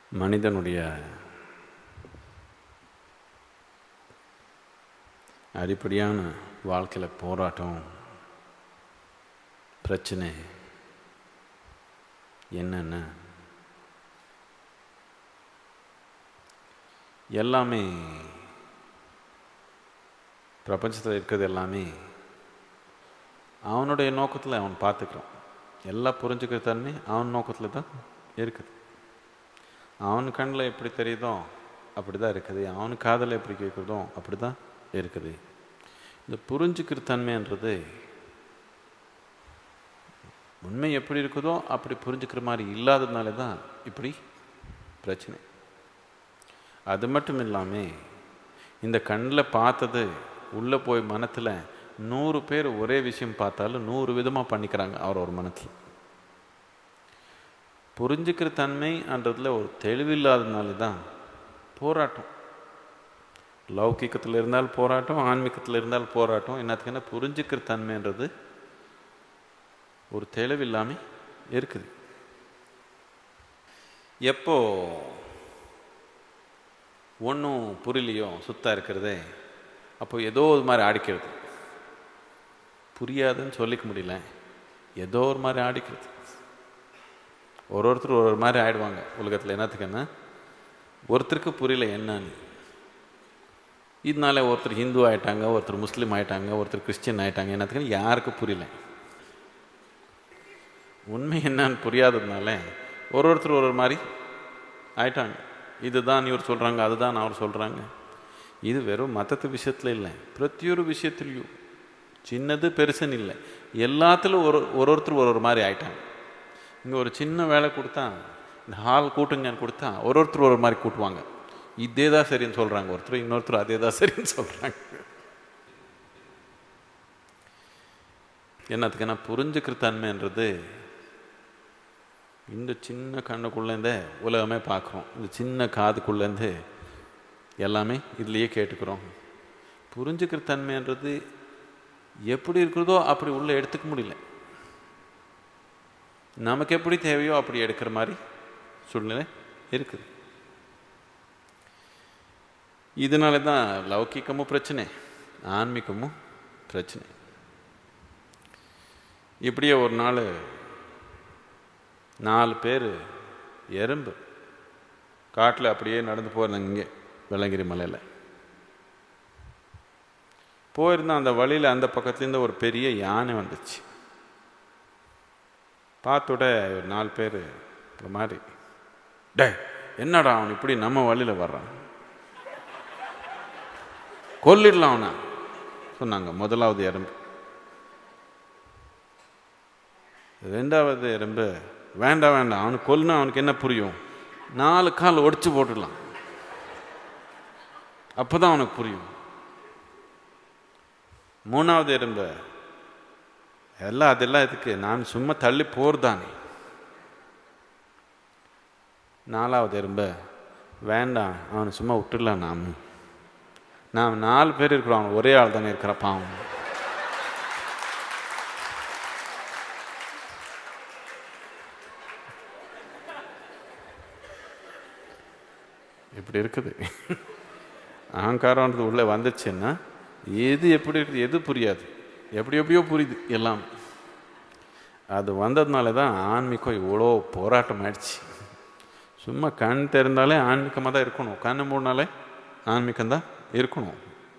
மனிதனுடைய அடிப்படையான வாழ்க்கையில் போராட்டம் பிரச்சனை என்னென்ன எல்லாமே பிரபஞ்சத்தில் இருக்கிறது எல்லாமே அவனுடைய நோக்கத்தில் அவன் பார்த்துக்கிறான் எல்லாம் புரிஞ்சுக்கிற தன்மை அவன் நோக்கத்தில் தான் இருக்குது அவன் கண்ணில் எப்படி தெரியுதோ அப்படி தான் இருக்குது அவன் காதில் எப்படி கேட்குறதோ அப்படி தான் இருக்குது இந்த புரிஞ்சுக்கிற தன்மைன்றது உண்மை எப்படி இருக்குதோ அப்படி புரிஞ்சுக்கிற மாதிரி இல்லாததுனால தான் இப்படி பிரச்சனை அது மட்டும் இல்லாமல் இந்த கண்ணில் பார்த்தது உள்ளே போய் மனத்தில் நூறு பேர் ஒரே விஷயம் பார்த்தாலும் நூறு விதமாக பண்ணிக்கிறாங்க அவர் ஒரு மனத்தில் புரிஞ்சுக்கிற தன்மைன்றதுல ஒரு தெளிவில்லாததுனால தான் போராட்டம் லௌகிக்கத்தில் இருந்தால் போராட்டம் ஆன்மீகத்தில் இருந்தால் போராட்டம் என்னத்துக்குன்னா புரிஞ்சுக்கிற தன்மைன்றது ஒரு தெளிவில்லாமல் இருக்குது எப்போ ஒன்றும் புரியலையோ சுத்தம் இருக்கிறதே அப்போ ஏதோ ஒரு மாதிரி ஆடிக்கிறது புரியாதுன்னு சொல்லிக்க முடியல ஏதோ ஒரு மாதிரி ஆடிக்கிறது ஒரு ஒருத்தர் ஒரு ஒரு மாதிரி ஆயிடுவாங்க உலகத்தில் என்னத்துக்குன்னா ஒருத்தருக்கு புரியல என்னன்னு இதனால ஒருத்தர் ஹிந்து ஆயிட்டாங்க ஒருத்தர் முஸ்லீம் ஆயிட்டாங்க ஒருத்தர் கிறிஸ்டின் ஆயிட்டாங்க என்னத்துக்குன்னு யாருக்கும் புரியல உண்மை என்னன்னு புரியாததுனால ஒரு ஒருத்தர் ஒரு ஒரு மாதிரி ஆயிட்டாங்க இதுதான் இவர் சொல்கிறாங்க அதுதான் அவர் சொல்கிறாங்க இது வெறும் மதத்து விஷயத்தில் இல்லை பிரத்தியொரு விஷயத்துலையும் சின்னது பெருசுன்னு இல்லை எல்லாத்துலையும் ஒரு ஒரு ஒருத்தர் ஒரு ஒரு மாதிரி ஆயிட்டாங்க இங்கே ஒரு சின்ன வேலை கொடுத்தா இந்த ஹால் கூட்டுங்கன்னு கொடுத்தா ஒரு ஒருத்தர் ஒரு மாதிரி கூட்டுவாங்க இதே தான் சரின்னு சொல்கிறாங்க ஒருத்தர் இன்னொருத்தர் அதே தான் சரின்னு சொல்கிறாங்க என்னத்துக்குன்னா புரிஞ்சுக்கிற தன்மைன்றது இந்த சின்ன கண்ணுக்குள்ளேருந்தே உலகமே பார்க்குறோம் இந்த சின்ன காதுக்குள்ளேருந்து எல்லாமே இதுலேயே கேட்டுக்கிறோம் புரிஞ்சுக்கிற தன்மைன்றது எப்படி இருக்கிறதோ அப்படி உள்ளே எடுத்துக்க முடியல நமக்கு எப்படி தேவையோ அப்படி எடுக்கிற மாதிரி சூழ்நிலை இருக்குது இதனால தான் லௌகிக்கமும் பிரச்சனை ஆன்மீகமும் பிரச்சனை இப்படியே ஒரு நாள் நாலு பேர் எறும்பு காட்டில் அப்படியே நடந்து போயிருந்தாங்க இங்கே வெள்ளங்கிரி மலையில் போயிருந்தோம் அந்த வழியில் அந்த பக்கத்துலேருந்து ஒரு பெரிய யானை வந்துச்சு பார்த்தோட ஒரு நாலு பேர் இந்த மாதிரி டே என்னடா அவன் இப்படி நம்ம வழியில் வர்றான் கொல்லிடலாம் அவனை சொன்னாங்க முதலாவது எறும்பு ரெண்டாவது எறும்பு வேண்டாம் வேண்டாம் அவனுக்கு கொல்லுனா அவனுக்கு என்ன புரியும் நாலு கால் ஒடிச்சு போட்டுடலாம் அப்போதான் அவனுக்கு புரியும் மூணாவது எறும்பு எல்லாம் அதெல்லாம் எதுக்கு நான் சும்மா தள்ளி போர்தானே நாலாவது எறும்பு வேண்டாம் அவனை சும்மா விட்டுடலாம் நாம் நாம் நாலு பேர் இருக்கிறோம் அவன் ஒரே ஆள் தானே இருக்கிற பாவம் இப்படி இருக்குது அகங்காரன்றது உள்ளே வந்துச்சுன்னா எது எப்படி இருக்குது எது புரியாது எப்படி எப்படியோ புரியுது எல்லாம் அது வந்ததுனால தான் ஆன்மீகம் இவ்வளோ போராட்டம் ஆயிடுச்சு சும்மா கண் தெரிந்தாலே ஆன்மீகமாக தான் இருக்கணும் கண் மூடினாலே ஆன்மீகம் தான் இருக்கணும்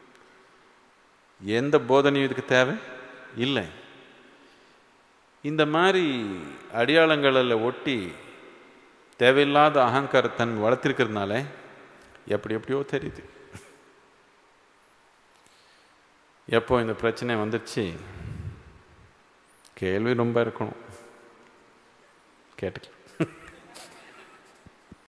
எந்த போதனையும் இதுக்கு தேவை இல்லை இந்த மாதிரி அடையாளங்களில் ஒட்டி தேவையில்லாத அகங்காரத்தன் வளர்த்திருக்கிறதுனால எப்படி எப்படியோ தெரியுது எப்போ இந்த பிரச்சனை வந்துடுச்சு கேள்வி ரொம்ப இருக்கணும் கேட்டுக்கலாம்